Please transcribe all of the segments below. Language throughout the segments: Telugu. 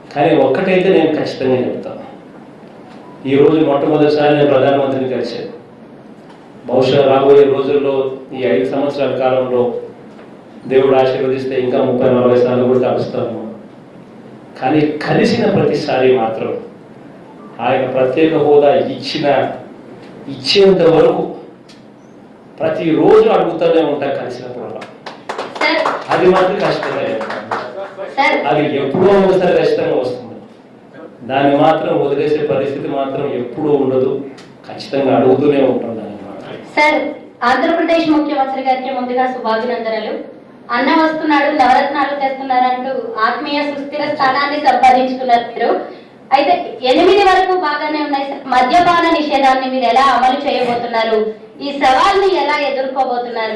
కానీ ఒక్కటైతే నేను ఖచ్చితంగా చెప్తాను ఈరోజు మొట్టమొదటిసారి నేను ప్రధానమంత్రిని కలిశాను బహుశా రాబోయే రోజుల్లో ఈ ఐదు సంవత్సరాల కాలంలో దేవుడు ఆశీర్వదిస్తే ఇంకా ముప్పై నలభై సార్లు కూడా కలుస్తాము కానీ కలిసిన ప్రతిసారి మాత్రం ఆయన ప్రత్యేక హోదా ఇచ్చిన ఇచ్చేంత వరకు ప్రతిరోజు అడుగుతూనే ఉంటా కలిసినప్పుడు సార్ అది మాత్రం ఖచ్చితంగా చెప్తాను. సార్ అది ఎప్పుడో ఒకసారి ఖచ్చితంగా వస్తుంది దాన్ని మాత్రం వదిలేసే పరిస్థితి మాత్రం ఎప్పుడూ ఉండదు ఖచ్చితంగా అడుగుతూనే ఉంటాం దాన్ని మాత్రం సార్ ఆంధ్రప్రదేశ్ ముఖ్యమంత్రి గారికి ముందుగా శుభాభినందనలు అన్న వస్తున్నాడు నవరత్నాలు తెస్తున్నారంటూ ఆత్మీయ సుస్థిర స్థానాన్ని సంపాదించుకున్నారు మీరు అయితే ఎనిమిది వరకు బాగానే ఉన్నాయి సార్ మద్యపాన నిషేధాన్ని మీరు ఎలా అమలు చేయబోతున్నారు ఈ సవాల్ని ఎలా ఎదుర్కోబోతున్నారు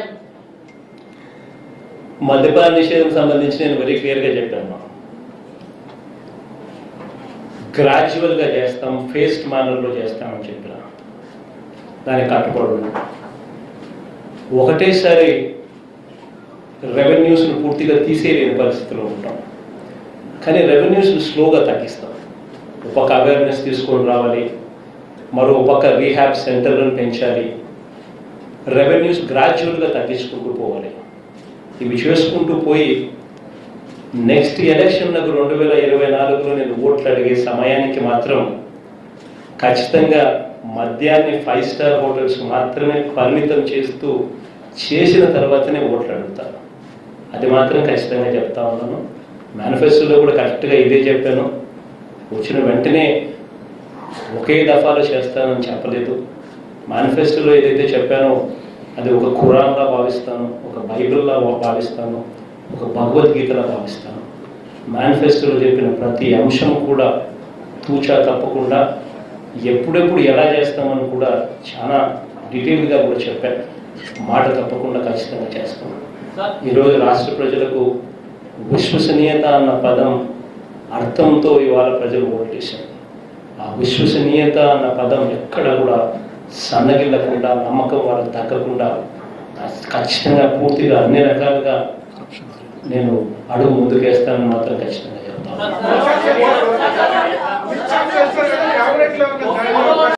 మద్యపాన నిషేధం సంబంధించి నేను వెరీ క్లియర్గా చెప్పాను గ్రాడ్యువల్గా చేస్తాం ఫేస్డ్ మేనర్లో చేస్తామని చెప్పిన దానికి కట్టుబడి ఉన్నాం. ఒకటేసారి రెవెన్యూస్ను పూర్తిగా తీసేయలేని పరిస్థితిలో ఉంటాం కానీ రెవెన్యూస్ను స్లోగా తగ్గిస్తాం ఒక పక్క అవేర్నెస్ తీసుకొని రావాలి మరో పక్క రీహాబ్ సెంటర్లను పెంచాలి రెవెన్యూస్ గ్రాడ్యువల్గా తగ్గించుకుంటూ పోవాలి ఇవి చేసుకుంటూ పోయి నెక్స్ట్ ఎలక్షన్లకు రెండు వేల ఇరవై నాలుగులో నేను ఓట్లు అడిగే సమయానికి మాత్రం ఖచ్చితంగా మద్యాన్ని ఫైవ్ స్టార్ హోటల్స్ మాత్రమే పరిమితం చేస్తూ చేసిన తర్వాతనే ఓట్లు అడుగుతాను అది మాత్రం ఖచ్చితంగా చెప్తా ఉన్నాను మేనిఫెస్టోలో కూడా కరెక్ట్గా ఇదే చెప్పాను వచ్చిన వెంటనే ఒకే దఫాలో చేస్తానని చెప్పలేదు మేనిఫెస్టోలో ఏదైతే చెప్పానో అది ఒక ఖురాన్లా భావిస్తాను ఒక బైబిల్లా భావిస్తాను ఒక భగవద్గీతలా భావిస్తాను మేనిఫెస్టోలో చెప్పిన ప్రతి అంశం కూడా తూచా తప్పకుండా ఎప్పుడెప్పుడు ఎలా చేస్తామని కూడా చాలా డీటెయిల్గా కూడా చెప్పాను మాట తప్పకుండా ఖచ్చితంగా చేస్తాం ఈరోజు రాష్ట్ర ప్రజలకు విశ్వసనీయత అన్న పదం అర్థంతో ఇవాళ ప్రజలు ఓటేశారు ఆ విశ్వసనీయత అన్న పదం ఎక్కడ కూడా సన్నగిల్లకుండా నమ్మకం వాళ్ళకి తగ్గకుండా ఖచ్చితంగా పూర్తిగా అన్ని రకాలుగా నేను అడుగు ముందుకేస్తానని మాత్రం ఖచ్చితంగా చెప్తాను యావరేట్ లెవెల్